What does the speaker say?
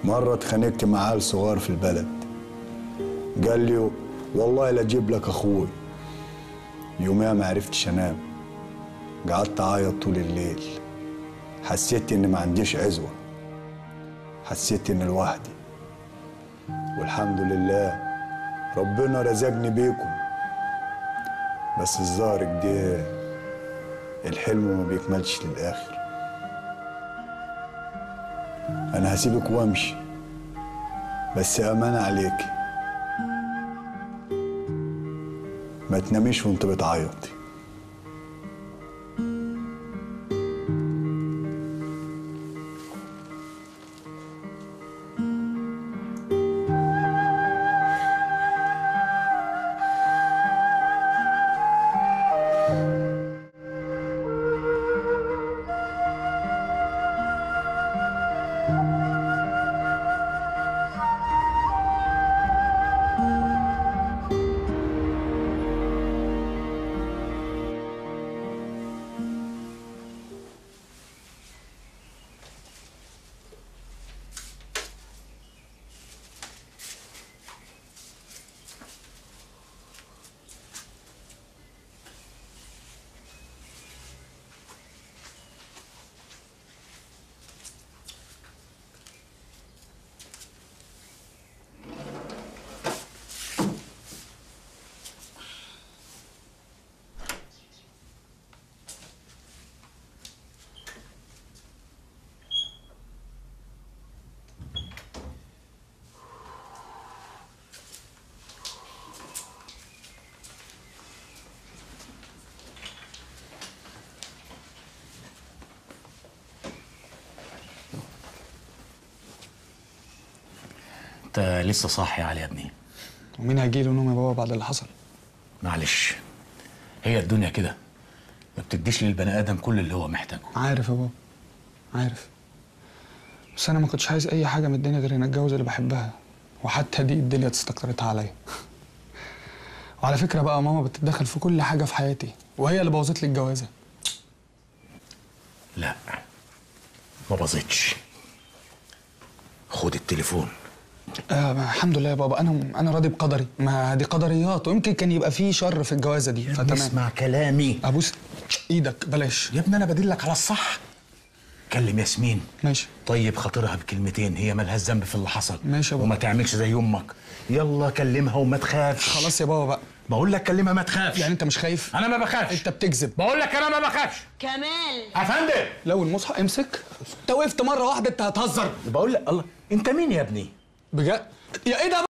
مرة اتخانقت مع عيل صغير في البلد قال لي والله لا اجيب لك اخوي يوميها ما عرفتش انام قعدت اعيط طول الليل حسيت اني ما عنديش عزوة حسيت اني لوحدي والحمد لله ربنا رزقني بيكم بس الظاهر كده الحلم ما بيكملش للاخر انا هسيبك وامشي بس امانه عليك ما تناميش وانت بتعيطي انت لسه صاحي يا علي يا ابني ومين هيجيله نوم يا بابا بعد اللي حصل معلش هي الدنيا كده ما بتديش للبني ادم كل اللي هو محتاجه عارف يا بابا عارف بس انا ما كنتش عايز اي حاجه من الدنيا غير ان اتجوز اللي بحبها وحتى دي الدنيا استكترتها عليا وعلى فكره بقى ماما بتتدخل في كل حاجه في حياتي وهي اللي بوظت لي الجوازه لا ما باظتش خد التليفون آه ما الحمد لله يا بابا انا انا راضي بقدري ما دي قدريات ويمكن كان يبقى في شر في الجوازه دي فتمام اسمع كلامي ابوس ايدك بلاش يا ابني انا بدلك على الصح كلم ياسمين ماشي طيب خاطرها بكلمتين هي مالهاش ذنب في اللي حصل ماشي يا بابا. وما تعملش زي امك يلا كلمها وما تخافش خلاص يا بابا بقى بقول لك كلمها ما تخافش يعني انت مش خايف انا ما بخافش انت بتكذب بقول لك انا ما بخافش كمال يا فندم لو المصحف امسك انت وقفت مره واحده انت هتهزر بقول لك الله انت مين يا ابني بجد يا ايه ده